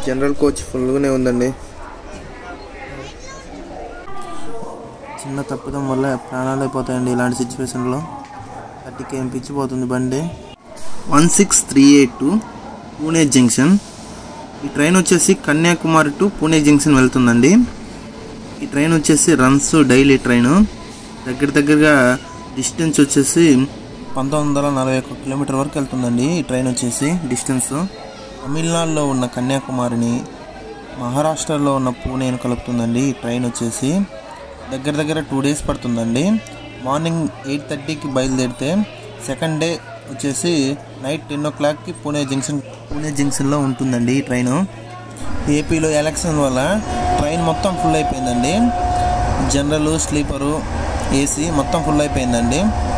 general coach ఫుల్గానే ఉందండి చిన్న తప్పిదం వల్ల ప్రాణాలు అయిపోతాయండి ఇలాంటి సిచ్యువేషన్లో థర్టీకి ఏం పిచ్చిపోతుంది బండి one six three eight to Pune junction ఈ ట్రైన్ వచ్చేసి కన్యాకుమారి టు పూణే జంక్షన్ వెళ్తుందండి ఈ ట్రైన్ వచ్చేసి రన్స్ డైలీ ట్రైన్ దగ్గర దగ్గరగా డిస్టెన్స్ వచ్చేసి పంతొమ్మిది వందల నలభై ఒక్క కిలోమీటర్ వరకు వెళ్తుందండి ఈ ట్రైన్ వచ్చేసి డిస్టెన్స్ తమిళనాడులో ఉన్న కన్యాకుమారిని మహారాష్ట్రలో ఉన్న పూణేను కలుపుతుందండి ఈ ట్రైన్ వచ్చేసి దగ్గర దగ్గర టూ డేస్ పడుతుందండి మార్నింగ్ ఎయిట్ థర్టీకి బయలుదేరితే సెకండ్ డే వచ్చేసి నైట్ టెన్ ఓ క్లాక్కి పూణే జంక్షన్ పూణే జంక్షన్లో ఉంటుందండి ఈ ట్రైను ఏపీలో ఎలక్షన్ వల్ల ట్రైన్ మొత్తం ఫుల్ అయిపోయిందండి జనరల్ స్లీపరు ఏసీ మొత్తం ఫుల్ అయిపోయిందండి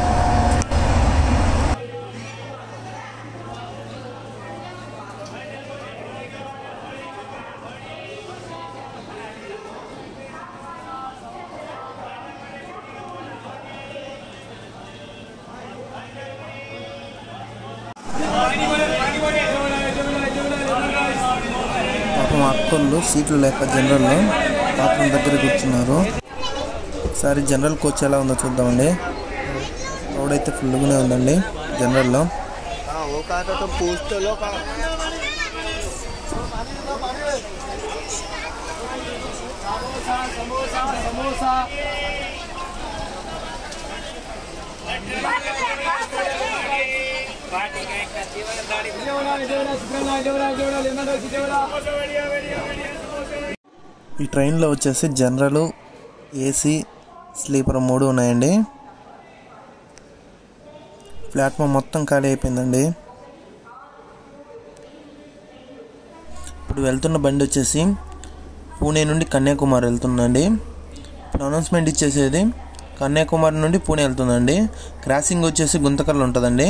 పాపం అక్కళ్ళు సీట్లు లేక జనరల్లో పాపం దగ్గర కూర్చున్నారు ఒకసారి జనరల్ కోచ్ ఎలా ఉందో చూద్దామండి క్రౌడ్ అయితే ఫుల్గానే ఉందండి జనరల్లో हाँ वो कहा था तो पूछ तो लो कहा ఈ ట్రైన్లో వచ్చేసి జనరల్ ఏసీ స్లీపర్ మూడు ఉన్నాయండి ప్లాట్ఫామ్ మొత్తం ఖాళీ అయిపోయిందండి ఇప్పుడు వెళ్తున్న బండి వచ్చేసి పూణే నుండి కన్యాకుమారి వెళ్తుందండి ఇప్పుడు అనౌన్స్మెంట్ ఇచ్చేసేది కన్యాకుమారి నుండి పూణే వెళ్తుందండి క్రాసింగ్ వచ్చేసి గుంతకల్లు ఉంటుందండి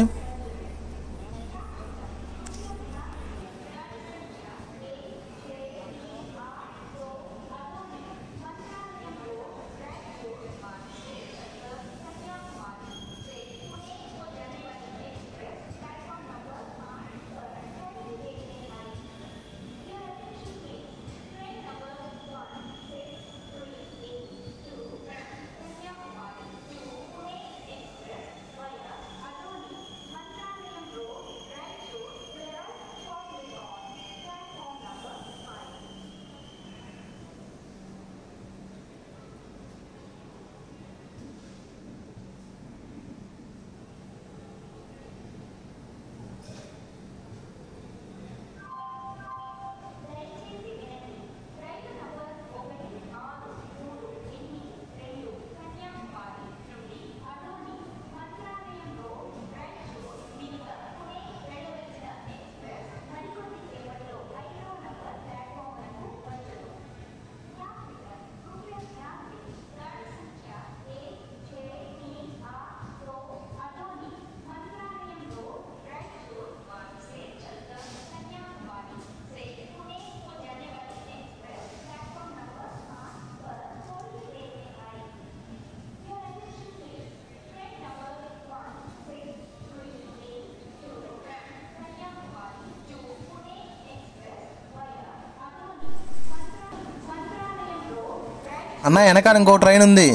అన్న వెనకాల ఇంకో ట్రైన్ ఉంది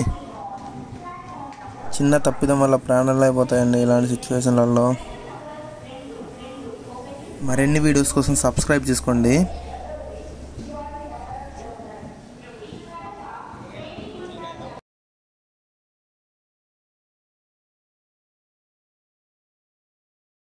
చిన్న తప్పిదం వల్ల ప్రాణాలు అయిపోతాయండి ఇలాంటి సిచ్యువేషన్లలో మరిన్ని వీడియోస్ కోసం సబ్స్క్రైబ్ చేసుకోండి